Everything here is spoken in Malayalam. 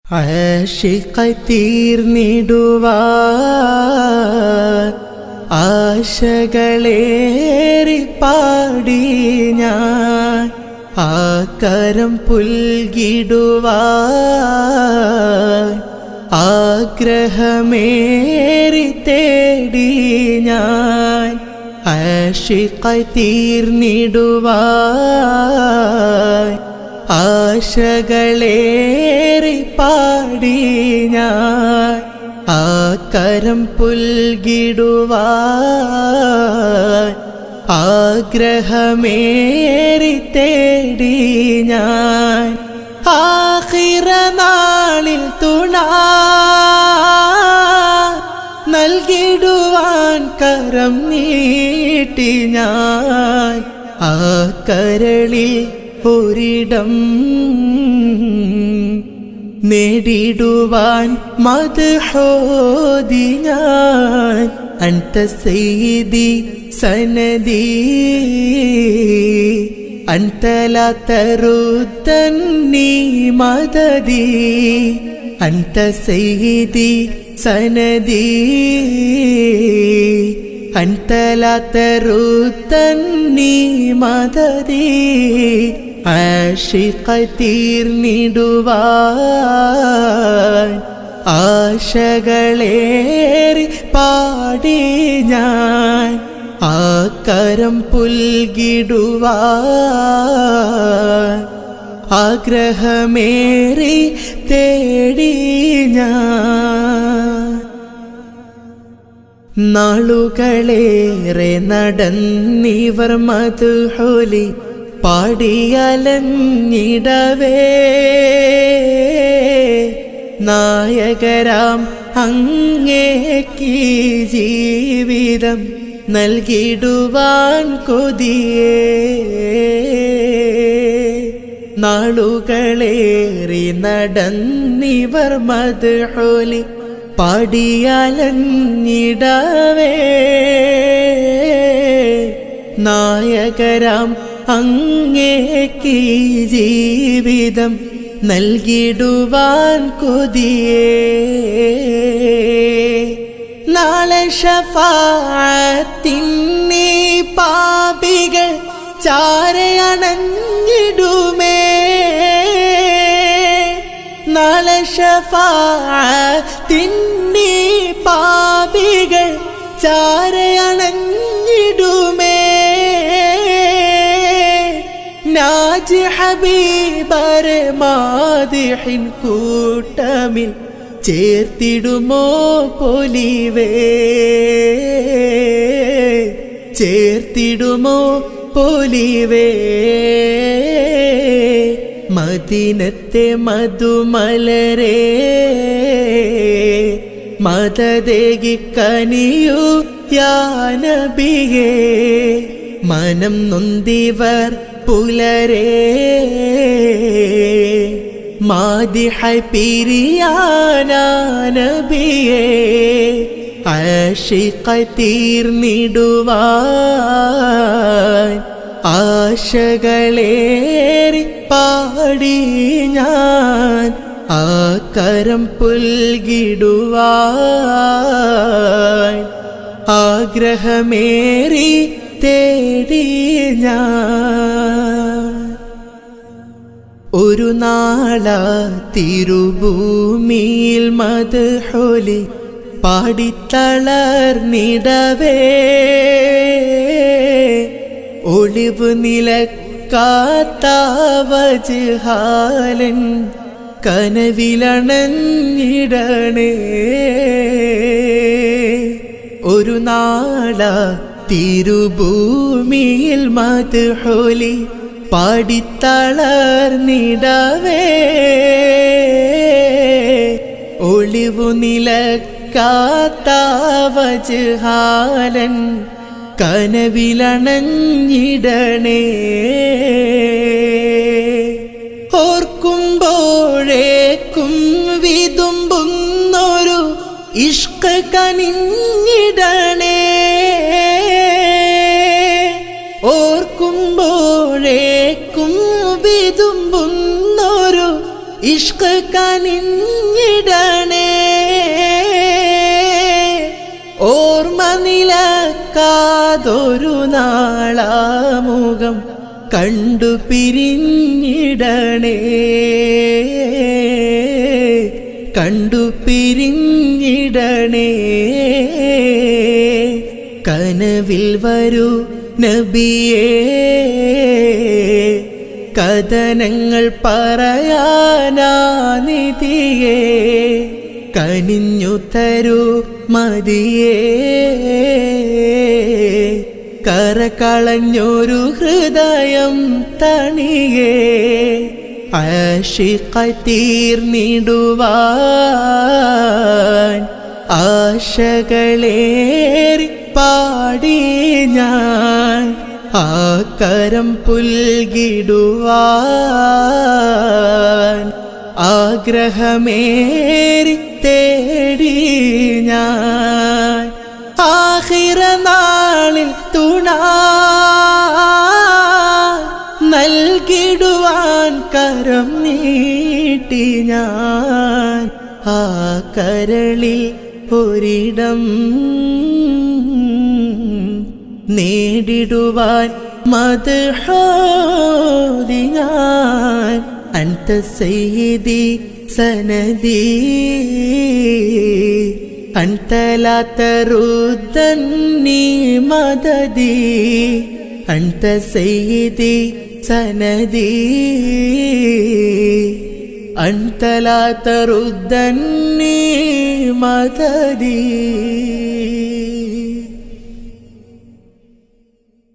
ആശിഖ തീർന്നിടുവാൻ ആശകളേറി പാടി ഞാൻ ആകരം പുൽകിടുവാൻ ആഗ്രഹമേറി തേടി ഞാൻ ആശിഖ തീർന്നിടുവാൻ ആശകളേറി പാടി ഞാൻ ആകരം പുൽകിടുവാൻ ആഗ്രഹമേറി തേടി ഞാൻ ആഹിറ നാളിൽ തുണ നൽകിടുവാൻ കരം നീട്ടി ഞാൻ ആ കരളിൽ ഒരിടം നേടിടുവാൻ മധുഹോതി ഞാൻ അൻത സെയ്തി സനദി അൻതല തരുത്തന്നി മദതി അൻത സെയ്തി സനദി അൻതല തരുത്തന്നി മദതി ആഷിഖ തീർന്നിടുവാൻ ആശകളേറി പാടി ഞാൻ ആകരം പുൽകിടുവാൻ ആഗ്രഹമേറി തേടി ഞാൻ നാളുകളേറെ നടന്നിവർ മധുഹോലി പാടിയലഞ്ഞിടവേ നായകരാം അങ്ങേക്ക് ജീവിതം നൽകിടുവാൻ കൊതിയേ നാളുകളേറി നടന്നിവർ മധുഹോലി പാടിയാലഞ്ഞിടവേ നായകരാം അങ്ങേക്ക് ജീവിതം നൽകിടുവാൻ കൊതിയേ നാളെ ഷഫാത്തിന്നീ പാപികൾ ചാരയണഞ്ഞിടുമേ നാളെ ഷഫാത്തിന്നീ പാപികൾ ചാരയണഞ്ഞിടുമേ നാജ് ഹബീബർ മാതിഹിൻ കൂട്ടമിൽ ചേർത്തിടുമോ പൊലിവേ ചേർത്തിടുമോ പൊലിവേ മദീനത്തെ മധുമലരേ മതദേകി കനിയു യാനബിയേ മനം നൊന്തിവർ പുലരേ മാതിഹൈ പിരിയാനബിയേ ആഷിഖ തീർന്നിടുവാൻ ആശകളേറി പാടി ഞാൻ ആകരം പുൽകിടുവാൻ ആഗ്രഹമേറി തേടി ഞാൻ ഒരു നാള തിരുഭൂമിയിൽ മധുഹോലി പാടിത്തളർന്നിടവേ ഒളിവ് നിലക്കാത്തവജാലൻ കനവിലണഞ്ഞിടണേ ഒരു നാള തിരുഭൂമിയിൽ മധുഹോലി പാടിത്തളർന്നിടവേ ഒളിവു നിലക്കാത്തവജാലൻ കനവിലണഞ്ഞിടണേ ഓർക്കുമ്പോഴേക്കും വിതുമ്പുന്നൊരു ഇഷ്ക കനിഞ്ഞിടണേ ഓർക്കുമ്പോഴേക്കും വിതുമ്പുന്നൊരു ഇഷ്ക കനിഞ്ഞിടണേ ഓർമ്മ നിലക്കാതൊരു നാളാമുഖം കണ്ടു പിരിഞ്ഞിടണേ കണ്ടു പിരിഞ്ഞിടണേ കനവിൽ വരൂ നബിയേ കഥനങ്ങൾ പറയാനാനിധിയേ കനിഞ്ഞു തരൂ മതിയേ കര കളഞ്ഞൊരു ഹൃദയം തണിയേ ആശിക്കത്തീർന്നിടുവാൻ ആശകളേറി പാടി ഞാൻ ആ കരം പുൽകിടുവാൻ ആഗ്രഹമേറി തേടി ഞാൻ ആഹിറ നാളിൽ തുണ നൽകിടുവാൻ കരം നീട്ടി ഞാൻ ആ കരളിൽ ഒരിടം നേടിടുവാൻ മധുഹോതി ഞാൻ അൻത സയ്യിദി സനദി أنت لا تردني مددي أنت سيدي سندي أنت لا تردني مددي